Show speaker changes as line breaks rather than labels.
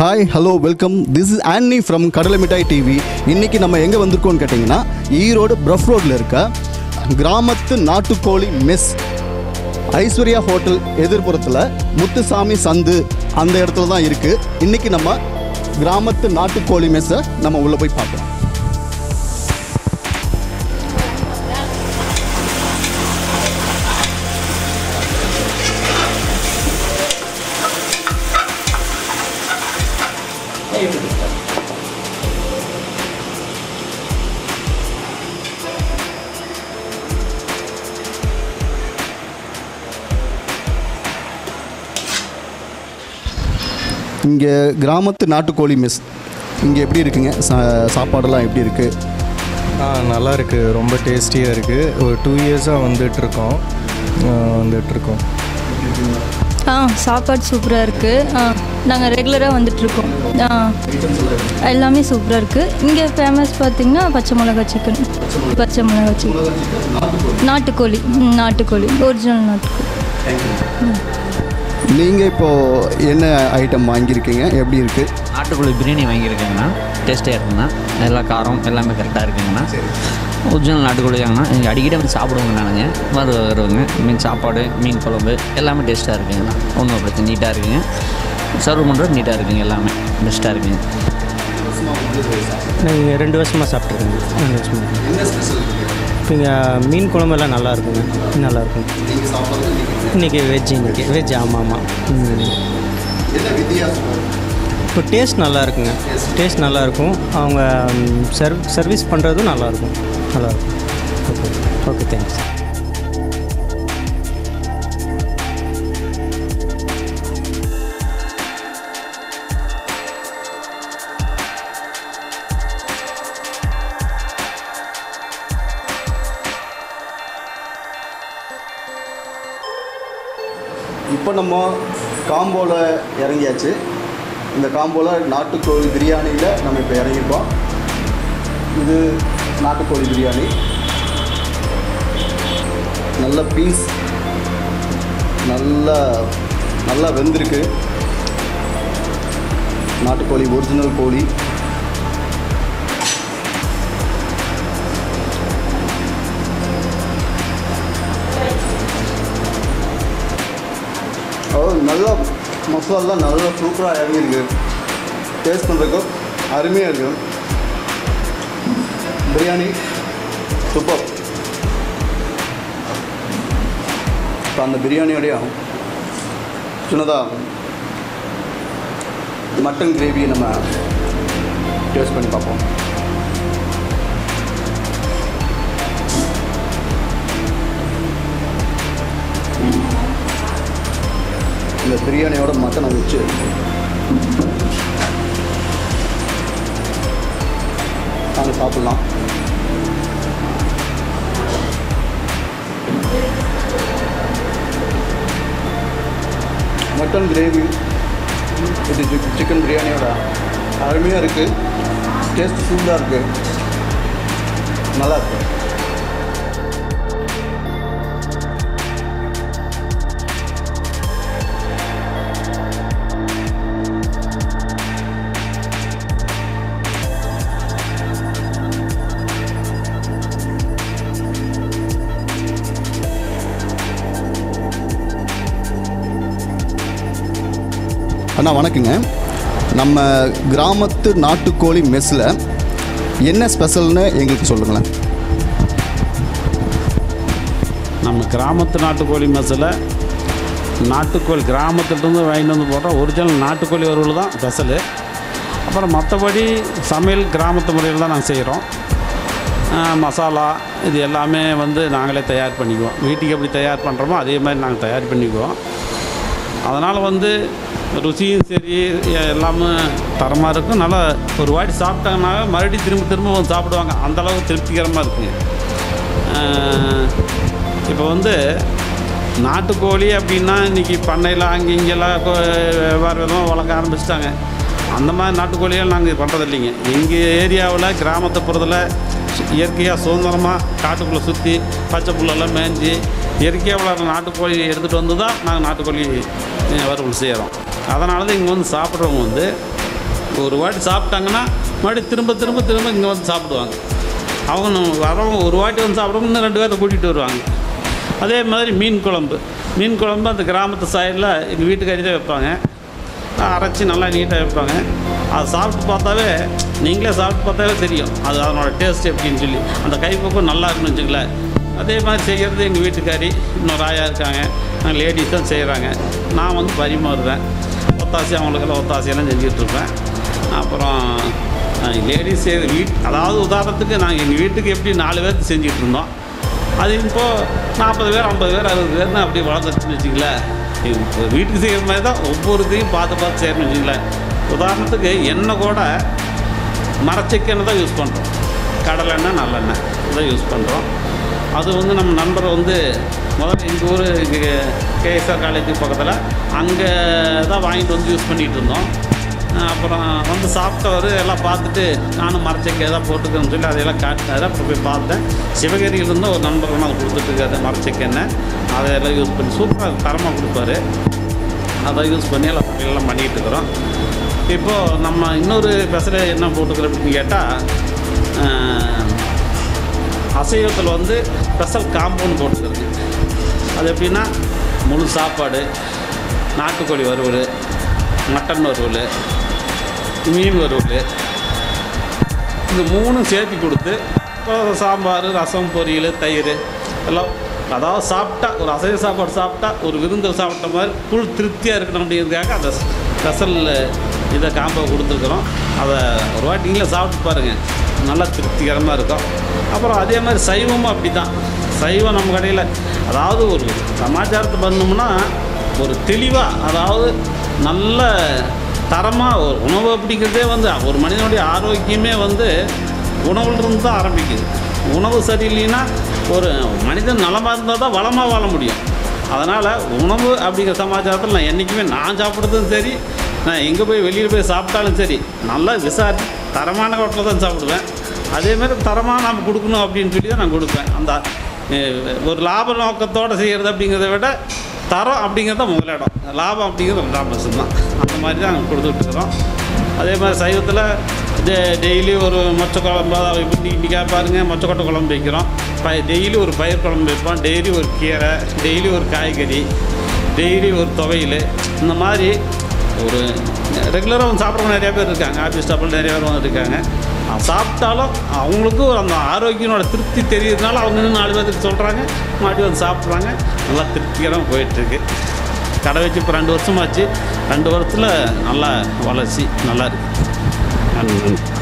Hi hello welcome this is Annie from Kadalai Mittai TV இன்றைக்கி நம்ம எங்கே வந்திருக்கோம்னு கேட்டிங்கன்னா ஈரோடு பிரஃப் ரோட்டில் இருக்க கிராமத்து நாட்டுக்கோழி மெஸ் ஐஸ்வர்யா ஹோட்டல் எதிர்ப்புறத்தில் முத்துசாமி சந்து அந்த இடத்துல தான் இருக்குது இன்றைக்கி நம்ம கிராமத்து நாட்டுக்கோழி மெஸ்ஸை நம்ம உள்ளே போய் பார்க்கலாம் இங்கே கிராமத்து நாட்டுக்கோழி மெஸ் இங்கே எப்படி இருக்குங்க சா சாப்பாடெல்லாம் எப்படி இருக்குது
ஆ நல்லா இருக்கு ரொம்ப டேஸ்டியாக இருக்குது ஒரு டூ இயர்ஸாக வந்துட்டுருக்கோம் வந்துட்டுருக்கோம்
ஆ சாப்பாடு சூப்பராக இருக்குது ஆ நாங்கள் ரெகுலராக வந்துட்ருக்கோம் ஆ எல்லாமே சூப்பராக இருக்குது இங்கே ஃபேமஸ் பார்த்திங்கன்னா பச்சை மிளகா சிக்கன் பச்சை மிளகா சிக்கன் நாட்டுக்கோழி ம், நாட்டுக்கோழி ஒரிஜினல் நாட்டுக்கோழி
நீங்கள் இப்போது என்ன ஐட்டம் வாங்கியிருக்கீங்க எப்படி இருக்குது
நாட்டுக்கோழி பிரியாணி வாங்கியிருக்கேங்கண்ணா டேஸ்ட்டாக இருக்குங்கண்ணா எல்லா காரம் எல்லாமே கரெக்டாக இருக்குங்கண்ணா ஒரிஜினல் நாட்டுக்கோழி தாங்கண்ணா இங்கே அடிக்கடி வந்து சாப்பிடுவோங்க நானுங்க வரு வருவாங்க மீன் சாப்பாடு மீன் குழம்பு எல்லாமே டேஸ்ட்டாக இருக்குங்கண்ணா ஒன்றும் பிரச்சனை நீட்டாக இருக்குங்க சர்வ் பண்ணுறது நீட்டாக இருக்குங்க எல்லாமே பெஸ்ட்டாக இருக்குங்க
நாங்கள் ரெண்டு வருஷமாக சாப்பிட்ருக்கோங்க ரெண்டு வருஷமாக இப்போ இங்கே மீன் குழம்பு எல்லாம் நல்லா இருக்குங்க நல்லா இருக்கும் இன்றைக்கி வெஜ் இன்றைக்கி வெஜ் ஆமாம் ஆமாம் ம். இப்போ டேஸ்ட் நல்லா இருக்குங்க டேஸ்ட் நல்லா இருக்கும் அவங்க சர்வ் சர்வீஸ் பண்ணுறதும் நல்லா இருக்கும் நல்லா இருக்கும் ஓகே ஓகே தேங்க்ஸ்
இப்போ நம்ம காம்போவில் இறங்கியாச்சு இந்த காம்போவில் நாட்டுக்கோழி பிரியாணியில் நம்ம இப்போ இறங்கியிருக்கோம் இது நாட்டுக்கோழி பிரியாணி நல்ல பீஸ் நல்லா நல்லா வெந்திருக்கு நாட்டுக்கோழி ஒரிஜினல் கோழி அதாவது நல்லா மசாலா நல்லா சூப்பராக இறங்கியிருக்கு டேஸ்ட் பண்ணுறதுக்கு அருமையாக இருக்கு பிரியாணி சூப்பர் இப்போ அந்த பிரியாணியோடைய சின்னதாக மட்டன் கிரேவியை நம்ம டேஸ்ட் பண்ணி பார்ப்போம் இந்த பிரியாணியோட மட்டனை வச்சு நாங்கள் சாப்பிட்லாம் மட்டன் கிரேவி இது சிக்- சிக்கன் பிரியாணியோட அருமையாக இருக்குது டேஸ்ட் சூடாக இருக்குது நல்லா இருக்கு அண்ணா வணக்கங்க நம்ம கிராமத்து நாட்டுக்கோழி மெஸ்ஸில் என்ன ஸ்பெஷல்னு எங்களுக்கு சொல்லுங்களேன்
நம்ம கிராமத்து நாட்டுக்கோழி மசில் நாட்டுக்கோழி கிராமத்துலேருந்து வாங்கிட்டு வந்து போட்டால் ஒரிஜினல் நாட்டுக்கோழி வறுவல் தான் ஸ்பெஷலு அப்புறம் மற்றபடி சமையல் கிராமத்து முறையில் தான் நாங்கள் செய்கிறோம் மசாலா இது எல்லாமே வந்து நாங்களே தயார் பண்ணிக்குவோம் வீட்டுக்கு எப்படி தயார் பண்ணுறோமோ அதே மாதிரி நாங்கள் தயார் பண்ணிக்குவோம் அதனால் வந்து ருசியும் சரி எ- எல்லாமே தரமாக இருக்கும் நல்லா ஒரு வாட்டி சாப்பிட்டாங்கன்னா மறுபடியும் திரும்ப திரும்ப வந்து சாப்பிடுவாங்க அந்தளவுக்கு திருப்திகரமாக இருக்குங்க இப்போ வந்து நாட்டுக்கோழி அப்படின்னா இன்றைக்கி பண்ணையில் அங்கே இங்கெல்லாம் கொ- வேறு விதமாக வளர்க்க ஆரம்பிச்சிட்டாங்க அந்த மாதிரி நாட்டுக்கோழியெல்லாம் நாங்கள் பண்ணுறது இல்லைங்க எங்கள் ஏரியாவில் கிராமத்துப்புறத்தில் இயற்கையாக சுதந்திரமாக காட்டுக்குள்ளே சுற்றி பச்சை புல்லெல்லாம் மேய்ஞ்சி இயற்கையாக வளர்கிற நாட்டுக்கோழி எடுத்துகிட்டு வந்து தான் நாங்கள் நாட்டுக்கோழி அஹ், வறுவல் செய்கிறோம் அதனால தான் இங்கே வந்து சாப்பிட்றவங்க வந்து ஒரு வாட்டி சாப்பிட்டாங்கன்னா மறுபடியும் திரும்ப திரும்ப திரும்ப இங்கே வந்து சாப்பிடுவாங்க அவங்க நம்ம வரவங்க ஒரு வாட்டி வந்து சாப்பிடுவாங்க இன்னும் ரெண்டு பேர்த்த கூட்டிகிட்டு வருவாங்க அதே மாதிரி மீன் குழம்பு மீன் குழம்பு அந்த கிராமத்து சைடில் எங்கள் வீட்டுக்காரி தான் வைப்பாங்க அரைச்சி நல்லா நீட்டாக வைப்பாங்க அதை சாப்பிட்டு பார்த்தாவே நீங்களே சாப்பிட்டு பார்த்தாவே தெரியும் அது அதனோட டேஸ்ட் எப்படின்னு சொல்லி அந்த கைப்பக்கம் நல்லா இருக்குன்னு வச்சுங்களேன் அதே மாதிரி செய்கிறது எங்கள் வீட்டுக்காரி இன்னொரு ஆயா இருக்காங்க லேடிஸ் தான் செய்கிறாங்க நான் வந்து பரிமாறுவேன் ஒத்தாசி அவங்களுக்கெல்லாம் ஒத்தாசியெல்லாம் செஞ்சிட்ருப்பேன் அப்புறம் லேடிஸ் வீட் அதாவது உதாரணத்துக்கு நாங்கள் எங்கள் வீட்டுக்கு எப்படி நாலு பேருக்கு செஞ்சுட்டு இருந்தோம் அது இப்போது நாற்பது பேர் ஐம்பது பேர் அறுபது பேர்னு அப்படி வளர்ந்துருச்சுன்னு வச்சுங்களேன் இப்போ வீட்டுக்கு செய்கிற மாதிரி தான் ஒவ்வொருத்தையும் பார்த்து பார்த்து செய்யணும்னு வச்சுங்களேன் உதாரணத்துக்கு எண்ணெய் கூட மரச்செக்கெண்ணெய் தான் யூஸ் பண்ணுறோம் கடலெண்ணெய் நல்லெண்ணெய் இதை யூஸ் பண்ணுறோம் அது வந்து நம்ம நண்பர் வந்து முதல்ல எங்கள் ஊர் கேஎஸ்ஆர் காலேஜ் பக்கத்தில் அங்கே தான் வாங்கிட்டு வந்து யூஸ் பண்ணிகிட்டு இருந்தோம் அஹ் அப்புறம் வந்து சாப்பிட்டவர் எல்லாம் பார்த்துட்டு நானும் மரச்செக்கை தான் போட்டுக்கிறேன்னு சொல்லி அதையெல்லாம் காட்டினாரு அப்புறம் போய் பார்த்தேன் சிவகிரியிலேருந்து ஒரு நண்பர் கொண்டு வந்து கொடுத்துட்ருக்காரு மரச்செக்கெண்ணெய் அதையெல்லாம் யூஸ் பண்ணி சூப்பராக தரமாக கொடுப்பாரு அதை யூஸ் பண்ணி எல்லாம் சமையல்லாம் பண்ணிகிட்டு இருக்கிறோம் இப்போது நம்ம இன்னொரு பெசல என்ன போட்டுக்கிறோம் அப்படின்னு கேட்டால் அசைவத்தில் வந்து ஸ்பெஷல் காம்பவுண்ட் போட்டுக்கிறது அது எப்படின்னா முழு சாப்பாடு நாட்டுக்கோழி வறுவல் மட்டன் வறுவல் மீன் வறுவல் இது மூணும் சேர்த்து கொடுத்து இப்போ சாம்பார் ரசம் பொரியல் தயிர் எல்லாம் அதாவது சாப்பிட்டா ஒரு அசைவ சாப்பாடு சாப்பிட்டா ஒரு விருந்து சாப்பிட்ட மாதிரி புல் திருப்தியாக இருக்கணும் அப்படிங்கிறதுக்காக அந்த ஸ்பெஷல் இதை காம்போ கொடுத்துருக்குறோம் அதை ஒரு வாட்டி நீங்களே சாப்பிட்டு பாருங்கள் நல்லா திருப்திகரமாக இருக்கும் அப்புறம் அதே மாதிரி சைவமும் அப்படி தான் சைவம் நம்ம கடையில் அதாவது ஒரு சமாச்சாரத்தை பண்ணோம்னா ஒரு தெளிவாக அதாவது நல்ல தரமாக ஒரு உணவு அப்படிங்கிறதே வந்து ஒரு மனிதனுடைய ஆரோக்கியமே வந்து உணவுலேருந்து தான் ஆரம்பிக்குது உணவு சரியில்லைன்னா ஒரு மனிதன் நலமாக இருந்தால் தான் வளமாக வாழ முடியும் அதனால் உணவு அப்படிங்கிற சமாச்சாரத்தில் நான் என்றைக்குமே நான் சாப்பிட்றதும் சரி நான் எங்கே போய் வெளியில் போய் சாப்பிட்டாலும் சரி நல்லா விசாரி தரமான ஹோட்டலில் தான் சாப்பிடுவேன் அதேமாதிரி தரமாக நாம் கொடுக்கணும் அப்படின்னு சொல்லி தான் நான் கொடுப்பேன் அந்த அஹ், ஒரு லாப நோக்கத்தோடு செய்கிறது அப்படிங்கிறத விட தரம் அப்படிங்கிறது தான் முதலிடம் லாபம் அப்படிங்கிறது ரெண்டாம் பட்சம் தான் அந்த மாதிரி தான் நாங்கள் கொடுத்துட்ருக்குறோம் அதே மாதிரி சைவத்தில் டெ டெய்லி ஒரு மொச்சை குழம்பு அதாவது இப்படி இன்றைக்கி பாருங்கள் மொச்சக்கொட்டை குழம்பு வைக்கிறோம் ப டெய்லி ஒரு பயிர் குழம்பு வைப்போம் டெய்லி ஒரு கீரை டெய்லி ஒரு காய்கறி டெய்லி ஒரு துவையல் இந்த மாதிரி ஒரு ரெகுலராக வந்து சாப்பிட்றவங்க நிறையா பேர் இருக்காங்க ஆஃபீஸ் ஸ்டாஃபில் நிறைய பேர் வந்து இருக்காங்க அது சாப்பிட்டாலும் அவங்களுக்கும் ஒரு அந்த ஆரோக்கியனோட திருப்தி தெரியறதுனால அவங்க இன்னும் நாலு பேருக்கு சொல்கிறாங்க மறுபடியும் வந்து சாப்பிட்றாங்க நல்லா திருப்திகரமாக போயிட்டுருக்கு கடை வச்சு இப்போ ரெண்டு வருஷமாச்சு ரெண்டு வருஷத்தில் நல்லா வளர்ச்சி நல்லா இருக்கு நன்றி நன்றி